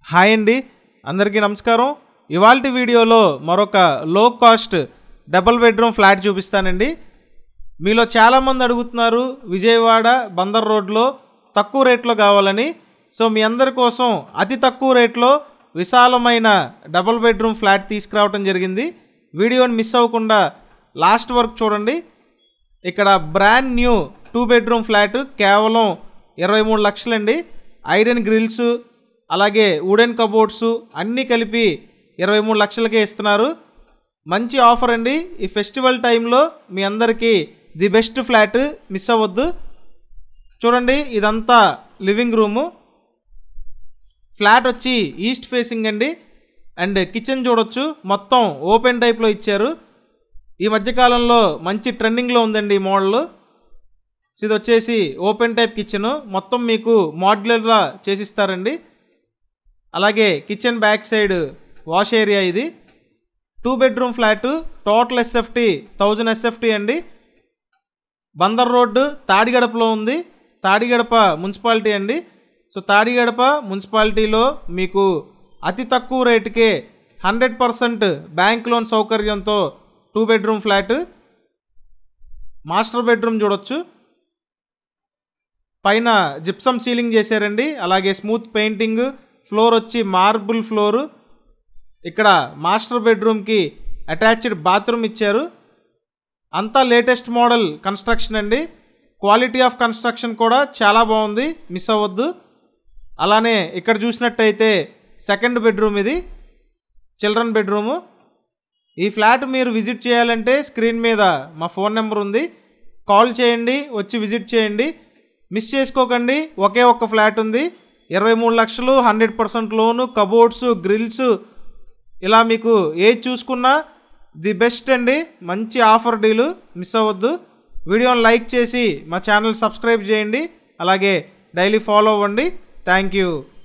hi అండి అందరికీ నమస్కారం ఇవాల్టి వీడియోలో మరొక లో కాస్ట్ డబుల్ బెడ్రూమ్ ఫ్లాట్ చూపిస్తానండి మీలో చాలామంది అడుగుతున్నారు విజయవాడ బందర్ రోడ్లో తక్కువ రేట్లో కావాలని సో మీ అందరి కోసం అతి తక్కువ రేట్లో విశాలమైన డబుల్ బెడ్రూమ్ ఫ్లాట్ తీసుకురావడం జరిగింది వీడియోని మిస్ అవ్వకుండా లాస్ట్ వరకు చూడండి ఇక్కడ brand new two bedroom flat కేవలం ఇరవై మూడు లక్షలండి ఐరన్ గ్రిల్స్ అలాగే వుడెన్ కబోర్డ్స్ అన్నీ కలిపి ఇరవై మూడు లక్షలకే ఇస్తున్నారు మంచి ఆఫర్ అండి ఈ ఫెస్టివల్ టైంలో మీ అందరికీ ది బెస్ట్ ఫ్లాట్ మిస్ అవ్వద్దు చూడండి ఇదంతా లివింగ్ రూము ఫ్లాట్ వచ్చి ఈస్ట్ ఫేసింగ్ అండి అండ్ కిచెన్ చూడొచ్చు మొత్తం ఓపెన్ టైప్లో ఇచ్చారు ఈ మధ్యకాలంలో మంచి ట్రెండింగ్లో ఉందండి ఈ మోడల్ సో ఇది వచ్చేసి ఓపెన్ టైప్ కిచెన్ మొత్తం మీకు మాడ్యులర్గా చేసిస్తారండి అలాగే kitchen back side wash area ఇది two bedroom flat total SFT thousand SFT అండి బందర్ రోడ్డు తాడిగడపలో ఉంది తాడిగడప మున్సిపాలిటీ అండి సో తాడిగడప మున్సిపాలిటీలో మీకు అతి తక్కువ రేటుకే హండ్రెడ్ పర్సెంట్ బ్యాంక్ లోన్ సౌకర్యంతో two bedroom flat master bedroom చూడొచ్చు పైన జిప్సమ్ సీలింగ్ చేశారండి అలాగే స్మూత్ పెయింటింగ్ ఫ్లోర్ వచ్చి మార్బుల్ ఫ్లోరు ఇక్కడ మాస్టర్ బెడ్రూమ్కి అటాచ్డ్ బాత్రూమ్ ఇచ్చారు అంతా లేటెస్ట్ మోడల్ కన్స్ట్రక్షన్ అండి క్వాలిటీ ఆఫ్ కన్స్ట్రక్షన్ కూడా చాలా బాగుంది మిస్ అవ్వద్దు అలానే ఇక్కడ చూసినట్టయితే సెకండ్ బెడ్రూమ్ ఇది చిల్డ్రన్ బెడ్రూము ఈ ఫ్లాట్ మీరు విజిట్ చేయాలంటే స్క్రీన్ మీద మా ఫోన్ నెంబర్ ఉంది కాల్ చేయండి వచ్చి విజిట్ చేయండి మిస్ చేసుకోకండి ఒకే ఒక్క ఫ్లాట్ ఉంది ఇరవై మూడు లక్షలు hundred percent loan cupboards grills ఇలా మీకు ఏది చూసుకున్నా ది బెస్ట్ అండి మంచి ఆఫర్ డీలు మిస్ అవ్వద్దు వీడియోని లైక్ చేసి మా ఛానల్ సబ్స్క్రైబ్ చేయండి అలాగే డైలీ ఫాలో అవ్వండి థ్యాంక్ యూ